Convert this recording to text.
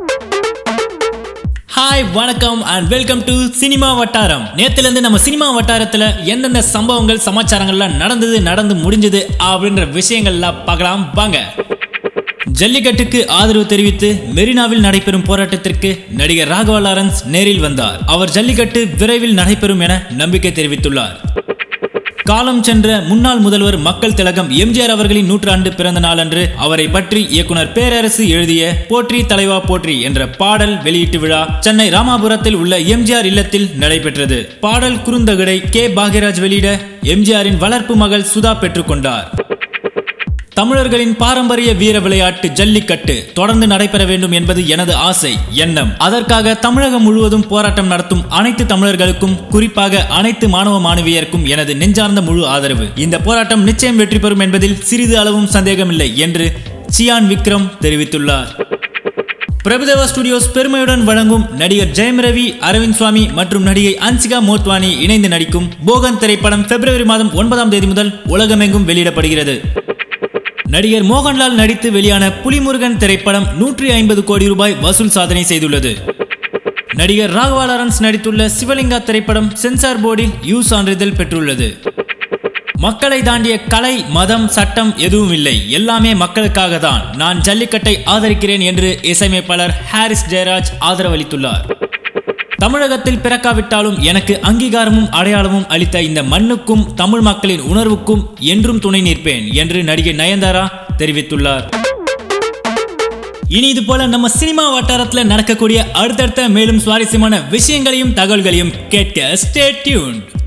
hi வணக்கம் and welcome to cinema வட்டாரம் நேத்துல இருந்து நம்ம சினிமா வட்டாரத்துல எந்தெந்த சம்பவங்கள் சமாச்சாரங்கள்லாம் நடந்தது நடந்து முடிஞ்சது அப்படின்ற விஷயங்கள்லாம் பார்க்கலாம் வாங்க ஜல்லிக்கட்டுக்கு ஆதரவு தெரிவித்து மெரினாவில் நடைபெறும் போராட்டத்திற்கு நடிகர் ராகவா லாரன்ஸ் நேரில் வந்தார் அவர் ஜல்லிக்கட்டு விரைவில் நடைபெறும் என நம்பிக்கை தெரிவித்துள்ளார் காலம் சென்ற முன்னாள் முதல்வர் மக்கள் திலகம் எம்ஜிஆர் அவர்களின் நூற்றாண்டு பிறந்த நாளன்று அவரை பற்றி இயக்குனர் பேரரசு எழுதிய போற்றி தலைவா போற்றி என்ற பாடல் வெளியீட்டு விழா சென்னை ராமாபுரத்தில் உள்ள எம்ஜிஆர் இல்லத்தில் நடைபெற்றது பாடல் குறுந்தகடை கே பாக்யராஜ் வெளியிட எம்ஜிஆரின் வளர்ப்பு மகள் சுதா பெற்றுக்கொண்டார் தமிழர்களின் பாரம்பரிய வீர விளையாட்டு ஜல்லிக்கட்டு தொடர்ந்து நடைபெற வேண்டும் என்பது எனது ஆசை எண்ணம் அதற்காக தமிழகம் முழுவதும் போராட்டம் நடத்தும் அனைத்து தமிழர்களுக்கும் குறிப்பாக அனைத்து மாணவ மாணவியருக்கும் எனது நெஞ்சார்ந்த முழு ஆதரவு இந்த போராட்டம் நிச்சயம் வெற்றி பெறும் என்பதில் சிறிது அளவும் சந்தேகமில்லை என்று சியான் விக்ரம் தெரிவித்துள்ளார் பிரபுதேவா ஸ்டுடியோஸ் பெருமையுடன் வழங்கும் நடிகர் ஜெயம் ரவி அரவிந்த் சுவாமி மற்றும் நடிகை அன்சிகா மோத்வானி இணைந்து நடிக்கும் போகன் திரைப்படம் பிப்ரவரி மாதம் ஒன்பதாம் தேதி முதல் உலகமெங்கும் வெளியிடப்படுகிறது நடிகர் மோகன்லால் நடித்து வெளியான புலிமுருகன் திரைப்படம் நூற்றி ஐம்பது கோடி ரூபாய் வசூல் சாதனை செய்துள்ளது நடிகர் ராகவா லாரன்ஸ் நடித்துள்ள சிவலிங்கா திரைப்படம் சென்சார் போர்டில் யூ சான்றிதழ் பெற்றுள்ளது மக்களை தாண்டிய கலை மதம் சட்டம் எதுவும் இல்லை எல்லாமே மக்களுக்காக தான் நான் ஜல்லிக்கட்டை ஆதரிக்கிறேன் என்று இசையமைப்பாளர் ஹாரிஸ் ஜெயராஜ் ஆதரவளித்துள்ளார் தமிழகத்தில் பிறக்காவிட்டாலும் எனக்கு அங்கீகாரமும் அடையாளமும் அளித்த இந்த மண்ணுக்கும் தமிழ் மக்களின் உணர்வுக்கும் என்றும் துணை நிற்பேன் என்று நடிகை நயன்தாரா தெரிவித்துள்ளார் இனி இது போல நம்ம சினிமா வட்டாரத்தில் நடக்கக்கூடிய அடுத்தடுத்த மேலும் சுவாரஸ்யமான விஷயங்களையும் தகவல்களையும் கேட்க ஸ்டே டியூன்ட்